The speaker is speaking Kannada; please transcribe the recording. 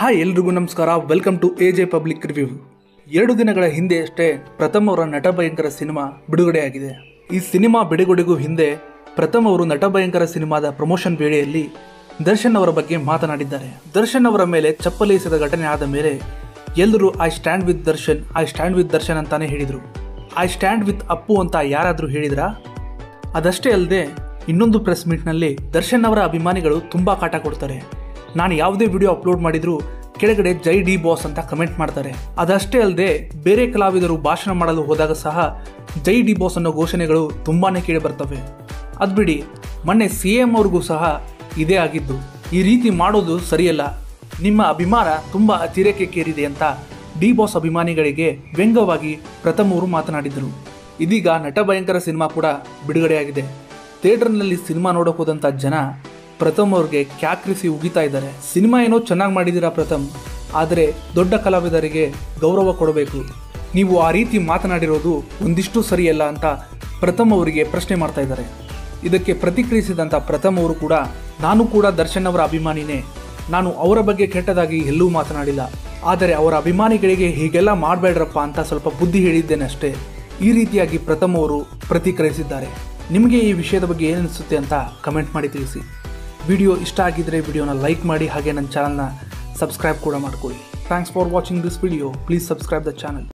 ಹಾಯ್ ಎಲ್ರಿಗೂ ನಮಸ್ಕಾರ welcome to A J public review ಎರಡು ದಿನಗಳ ಹಿಂದೆ ಅಷ್ಟೇ ಪ್ರಥಮ್ ಅವರ ನಟ ಭಯಂಕರ ಸಿನಿಮಾ ಬಿಡುಗಡೆಯಾಗಿದೆ ಈ ಸಿನಿಮಾ ಬಿಡುಗಡೆಗೂ ಹಿಂದೆ ಪ್ರಥಮ್ ಅವರು ನಟ ಭಯಂಕರ ಸಿನಿಮಾದ ಪ್ರಮೋಷನ್ ವೇಳೆಯಲ್ಲಿ ದರ್ಶನ್ ಅವರ ಬಗ್ಗೆ ಮಾತನಾಡಿದ್ದಾರೆ ದರ್ಶನ್ ಅವರ ಮೇಲೆ ಚಪ್ಪಲಿ ಎಸೆದ ಘಟನೆ ಆದ ಮೇಲೆ ಎಲ್ಲರೂ I stand with Darshan I stand with Darshan ಅಂತಾನೆ ಹೇಳಿದರು ಐ ಸ್ಟ್ಯಾಂಡ್ ವಿತ್ ಅಪ್ಪು ಅಂತ ಯಾರಾದರೂ ಹೇಳಿದ್ರಾ ಅದಷ್ಟೇ ಅಲ್ಲದೆ ಇನ್ನೊಂದು ಪ್ರೆಸ್ ಮೀಟ್ನಲ್ಲಿ ದರ್ಶನ್ ಅವರ ಅಭಿಮಾನಿಗಳು ತುಂಬ ಕಾಟ ಕೊಡ್ತಾರೆ ನಾನು ಯಾವುದೇ ವಿಡಿಯೋ ಅಪ್ಲೋಡ್ ಮಾಡಿದರೂ ಕೆಳಗಡೆ ಜೈ ಡಿ ಬಾಸ್ ಅಂತ ಕಮೆಂಟ್ ಮಾಡ್ತಾರೆ ಅದಷ್ಟೇ ಅಲ್ಲದೆ ಬೇರೆ ಕಲಾವಿದರು ಭಾಷಣ ಮಾಡಲು ಹೋದಾಗ ಸಹ ಜೈ ಡಿ ಬಾಸ್ ಅನ್ನೋ ಘೋಷಣೆಗಳು ತುಂಬಾ ಕೇಳಿ ಬರ್ತವೆ ಅದು ಬಿಡಿ ಮೊನ್ನೆ ಸಿ ಎಂ ಅವ್ರಿಗೂ ಸಹ ಇದೇ ಆಗಿದ್ದು ಈ ರೀತಿ ಮಾಡೋದು ಸರಿಯಲ್ಲ ನಿಮ್ಮ ಅಭಿಮಾನ ತುಂಬ ಅತಿರೇಕಕ್ಕೇರಿದೆ ಅಂತ ಡಿ ಬಾಸ್ ಅಭಿಮಾನಿಗಳಿಗೆ ವ್ಯಂಗ್ಯವಾಗಿ ಪ್ರಥಮ್ ಅವರು ಮಾತನಾಡಿದರು ಇದೀಗ ನಟ ಭಯಂಕರ ಸಿನಿಮಾ ಕೂಡ ಬಿಡುಗಡೆಯಾಗಿದೆ ಥಿಯೇಟರ್ನಲ್ಲಿ ಸಿನಿಮಾ ನೋಡೋಕೆ ಹೋದಂಥ ಜನ ಪ್ರಥಮ್ ಅವ್ರಿಗೆ ಕ್ಯಾಕ್ರಿಸಿ ಉಗಿತಾ ಇದ್ದಾರೆ ಸಿನಿಮಾ ಏನೋ ಚೆನ್ನಾಗಿ ಮಾಡಿದ್ದೀರಾ ಪ್ರಥಮ್ ಆದರೆ ದೊಡ್ಡ ಕಲಾವಿದರಿಗೆ ಗೌರವ ಕೊಡಬೇಕು ನೀವು ಆ ರೀತಿ ಮಾತನಾಡಿರೋದು ಒಂದಿಷ್ಟು ಸರಿಯಲ್ಲ ಅಂತ ಪ್ರಥಮ್ ಅವರಿಗೆ ಪ್ರಶ್ನೆ ಮಾಡ್ತಾ ಇದ್ದಾರೆ ಇದಕ್ಕೆ ಪ್ರತಿಕ್ರಿಯಿಸಿದಂಥ ಪ್ರಥಮ್ ಅವರು ಕೂಡ ನಾನು ಕೂಡ ದರ್ಶನ್ ಅವರ ಅಭಿಮಾನಿನೇ ನಾನು ಅವರ ಬಗ್ಗೆ ಕೆಟ್ಟದಾಗಿ ಎಲ್ಲೂ ಮಾತನಾಡಿಲ್ಲ ಆದರೆ ಅವರ ಅಭಿಮಾನಿಗಳಿಗೆ ಹೀಗೆಲ್ಲ ಮಾಡಬೇಡ್ರಪ್ಪ ಅಂತ ಸ್ವಲ್ಪ ಬುದ್ಧಿ ಹೇಳಿದ್ದೇನೆ ಅಷ್ಟೇ ಈ ರೀತಿಯಾಗಿ ಪ್ರಥಮ್ ಅವರು ಪ್ರತಿಕ್ರಿಯಿಸಿದ್ದಾರೆ ನಿಮಗೆ ಈ ವಿಷಯದ ಬಗ್ಗೆ ಏನಿಸುತ್ತೆ ಅಂತ ಕಮೆಂಟ್ ಮಾಡಿ ತಿಳಿಸಿ ವಿಡಿಯೋ ಇಷ್ಟ ಆಗಿದ್ದರೆ ವಿಡಿಯೋನ ಲೈಕ್ ಮಾಡಿ ಹಾಗೆ ನನ್ನ ಚಾನಲ್ನ ಸಬ್ಸ್ಕ್ರೈಬ್ ಕೂಡ ಮಾಡ್ಕೊಳ್ಳಿ thanks for watching this video please subscribe the channel